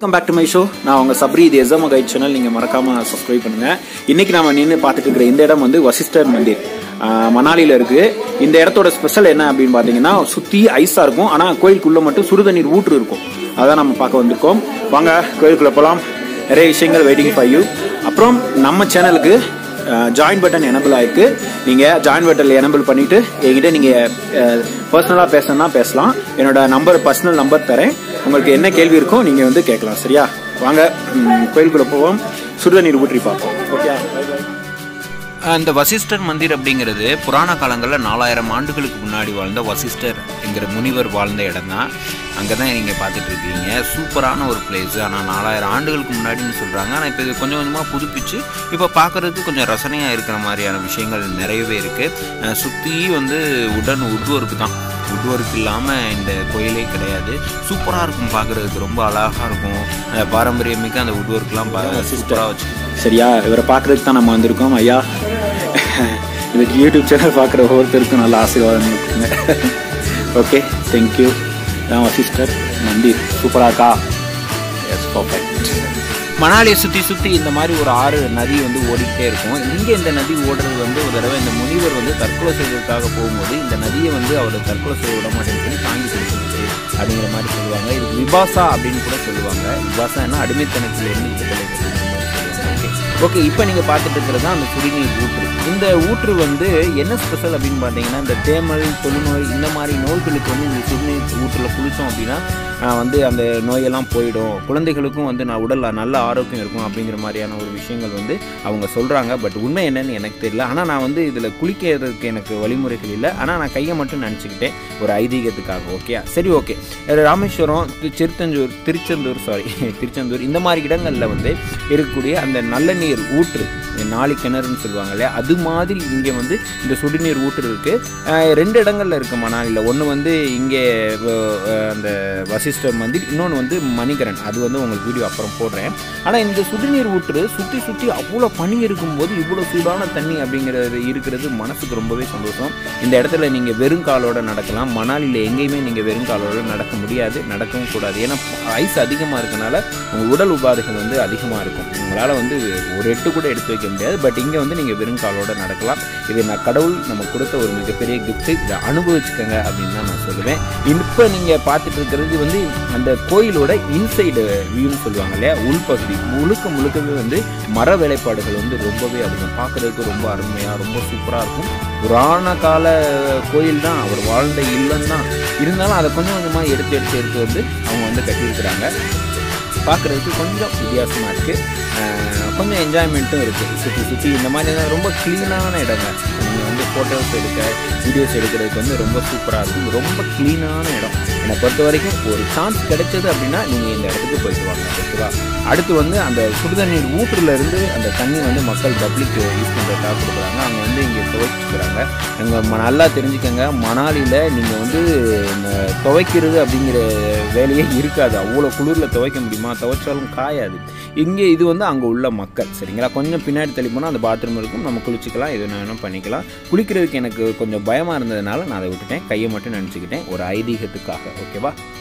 welcome back to my show நான் உங்க சப்ரி இது எஸ்எம் கைட் சேனல் நீங்க மறக்காம சப்ஸ்கிரைப் பண்ணுங்க இன்னைக்கு நாம நின்று பார்த்துட்டு இருக்கிற இந்த இடம் வந்து வசிஷ்டர் மந்திர் ஆஹ் மணாலியில இருக்கு இந்த இடத்தோட ஸ்பெஷல் என்ன அப்படின்னு பாத்தீங்கன்னா சுத்தி ஐஸா இருக்கும் ஆனா கோயிலுக்குள்ள மட்டும் சுடுதண்ணீர் ஊற்று இருக்கும் அதான் நம்ம பார்க்க வந்திருக்கோம் வாங்க கோயிலுக்குள்ள போலாம் நிறைய விஷயங்கள் வெயிட்டிங் ஃபார் யூ அப்புறம் நம்ம சேனலுக்கு ஜாயின் பட்டன் எனபிள் ஆயிருக்கு நீங்க ஜாயின் பட்டன் எனபிள் பண்ணிட்டு என்கிட்ட நீங்க பர்சனலா பேசணும்னா பேசலாம் என்னோட நம்பர் பர்சனல் நம்பர் தரேன் உங்களுக்கு என்ன கேள்வி இருக்கோ நீங்க வந்து கேட்கலாம் சரியா வாங்க ம், கோயிலுக்குள்ள போவோம் சுடுதண்ணீர் ஊற்றி பார்ப்போம் ஓகே இந்த வசிஷ்டர் மந்திர் அப்படிங்கிறது புராண காலங்களில் நாலாயிரம் ஆண்டுகளுக்கு முன்னாடி வாழ்ந்த வசிஷ்டர் என்கிற முனிவர் வாழ்ந்த இடம் தான் அங்கே தான் நீங்கள் பார்த்துட்டு இருக்கீங்க சூப்பரான ஒரு பிளேஸ் ஆனால் நாலாயிரம் ஆண்டுகளுக்கு முன்னாடின்னு சொல்கிறாங்க ஆனால் இப்போ இது கொஞ்சம் கொஞ்சமாக புதுப்பிச்சு இப்போ பார்க்குறதுக்கு கொஞ்சம் ரசனையாக இருக்கிற மாதிரியான விஷயங்கள் நிறையவே இருக்குது சுற்றி வந்து உடன் உட் ஒர்க்கு தான் உட் ஒர்க் இல்லாமல் இந்த கோயிலே கிடையாது சூப்பராக இருக்கும் பார்க்குறதுக்கு ரொம்ப அழகாக இருக்கும் அஹ் பாரம்பரியமிக்க அந்த உட் ஒர்க்லாம் சூப்பராக வச்சு சரியா இவரை பார்க்கறதுக்கு தான் நம்ம வந்திருக்கோம் ஐயா இதுக்கு யூடியூப் சேனல் பார்க்குற ஒவ்வொருத்தருக்கும் நல்ல ஆசீர்வாதம் இருக்குங்க ஓகே தேங்க்யூ தான் வசிஷ்டர் மந்திர் சூப்பராக இருக்கா எஸ் பர்ஃபெக்ட் மணாலியை சுற்றி சுற்றி இந்த மாதிரி ஒரு ஆறு நதி வந்து ஓடிக்கிட்டே இருக்கும் இங்கே இந்த நதி ஓடுறது வந்து ஒரு தடவை இந்த முனிவர் வந்து தற்கொலை செய்வதற்காக போகும்போது இந்த நதியை வந்து அவர் தற்கொலை செய்ய விட மாட்டேன்னு சொல்லி தாங்கி கொடுத்துருச்சு அப்படிங்கிற மாதிரி சொல்லுவாங்க இது விபாசா அப்படின்னு கூட சொல்லுவாங்க விபாசான்னா அடிமைத்தனத்தில் இருந்து விடுதலை ஓகே இப்போ நீங்கள் பார்த்துட்டு இருக்கிறது தான் அந்த குடிநீர் ஊற்று இந்த ஊற்று வந்து என்ன ஸ்பெஷல் அப்படின்னு பார்த்தீங்கன்னா இந்த தேமல் தொழுநோய் இந்த மாதிரி நோய்களுக்கு வந்து இந்த சுடுநீர் ஊற்றில் குளித்தோம் அப்படின்னா ஆஹ் வந்து அந்த நோயெல்லாம் போயிடும் குழந்தைகளுக்கும் வந்து நான் உடல் நல்ல ஆரோக்கியம் இருக்கும் அப்படிங்கிற மாதிரியான ஒரு விஷயங்கள் வந்து அவங்க சொல்கிறாங்க பட் உண்மை என்னன்னு எனக்கு தெரியல ஆனால் நான் வந்து இதில் குளிக்கிறதுக்கு எனக்கு வழிமுறைகள் இல்லை ஆனால் நான் கையை மட்டும் நினச்சிக்கிட்டேன் ஒரு ஐதீகத்துக்காக ஓகே சரி ஓகே ராமேஸ்வரம் தி- திருச்செந்தூர் திருச்செந்தூர் சாரி திருச்செந்தூர் இந்த மாதிரி இடங்களில் வந்து இருக்கக்கூடிய அந்த நல்ல நீர் ஊற்று நாளி கிணறுன்னு சொல்லுவாங்க இல்லையா அது மாதிரி இங்கே வந்து இந்த சுடுநீர் ஊற்று இருக்குது ரெண்டு இடங்கள்ல இருக்குது மணாலியில் ஒன்று வந்து இங்கே அஹ், அந்த வசிஷ்டர் மந்திர் இன்னொன்று வந்து மணிகரன் அது வந்து உங்களுக்கு வீடியோ அப்புறம் போடுறேன் ஆனால் இந்த சுடுநீர் ஊற்று சுற்றி சுற்றி அவ்வளோ பனி இருக்கும்போது இவ்வளோ சூடான தண்ணி அப்படிங்கிறது இருக்கிறது மனசுக்கு ரொம்பவே சந்தோஷம் இந்த இடத்துல நீங்கள் வெறும் காலோட நடக்கலாம் மணாலியில் எங்கேயுமே நீங்கள் வெறும் காலோட நடக்க முடியாது நடக்கவும் கூடாது ஏன்னா ஐஸ் அதிகமாக இருக்கனால உங்கள் உடல் உபாதைகள் வந்து அதிகமாக இருக்கும் உங்களால் வந்து ஒரு எட்டு கூட எடுத்து வைக்க முடியாது பட் இங்கே வந்து நீங்கள் வெறும் காலோட நடக்கலாம் இது நான் கடவுள் நம்ம கொடுத்த ஒரு மிகப்பெரிய gift இதை அனுபவிச்சுக்கோங்க அப்படின்னு தான் நான் சொல்லுவேன் இப்போ நீங்கள் பார்த்துட்டு இருக்கிறது வந்து அந்த கோயிலோட இன்சைடு வியூன்னு சொல்லுவாங்க இல்லையா உள்பகுதி முழுக்க முழுக்கவே வந்து மர வேலைப்பாடுகள் வந்து ரொம்பவே அதிகம் பார்க்குறதுக்கு ரொம்ப அருமையாக ரொம்ப சூப்பராக இருக்கும் புராண கால கோயில் தான் அவர் வாழ்ந்த இல்லம் தான் இருந்தாலும் அதை கொஞ்சம் கொஞ்சமாக எடுத்து எடுத்து எடுத்து வந்து அவங்க வந்து கட்டியிருக்கிறாங்க பார்க்குறதுக்கு கொஞ்சம் வித்தியாசமாக இருக்குது கொஞ்சம் என்ஜாய்மெண்ட்டும் இருக்குது சுற்றி சுற்றி இந்த மாதிரி ரொம்ப க்ளீனான இடங்க நீங்கள் வந்து ஃபோட்டோஸ் எடுக்க வீடியோஸ் எடுக்கிறதுக்கு வந்து ரொம்ப சூப்பராக இருக்கும் ரொம்ப க்ளீனான இடம் என்னை பொறுத்த வரைக்கும் ஒரு சான்ஸ் கிடைச்சது அப்படின்னா நீங்கள் இந்த இடத்துக்கு போயிட்டு வாங்க ஓகேவா அடுத்து வந்து அந்த சுடுதண்ணீர் ஊற்றுல இருந்து அந்த தண்ணி வந்து மக்கள் பப்ளிக் யூஸ் பண்ணுறதுக்காக கொடுக்குறாங்க அவங்க வந்து இங்கே துவைச்சிக்கிறாங்க அங்கே நல்லா தெரிஞ்சுக்கங்க மணாலியில் நீங்கள் வந்து இந்த துவைக்கிறது அப்படிங்கிற வேலையே இருக்காது அவ்வளோ குளிரில் துவைக்க முடியுமா துவைச்சாலும் காயாது இங்கே இது வந்து அங்கே உள்ள மக்கள் சரிங்களா கொஞ்சம் பின்னாடி தள்ளி போனால் அந்த பாத்ரூம் இருக்கும் நம்ம குளிச்சுக்கலாம் எது வேணும் பண்ணிக்கலாம் குளிக்கிறதுக்கு எனக்கு கொஞ்சம் பயமாக இருந்ததுனால நான் அதை விட்டுட்டேன் கையை மட்டும் நினச்சிக்கிட்டேன் ஒரு ஐதீகத்துக்காக ஓகேவா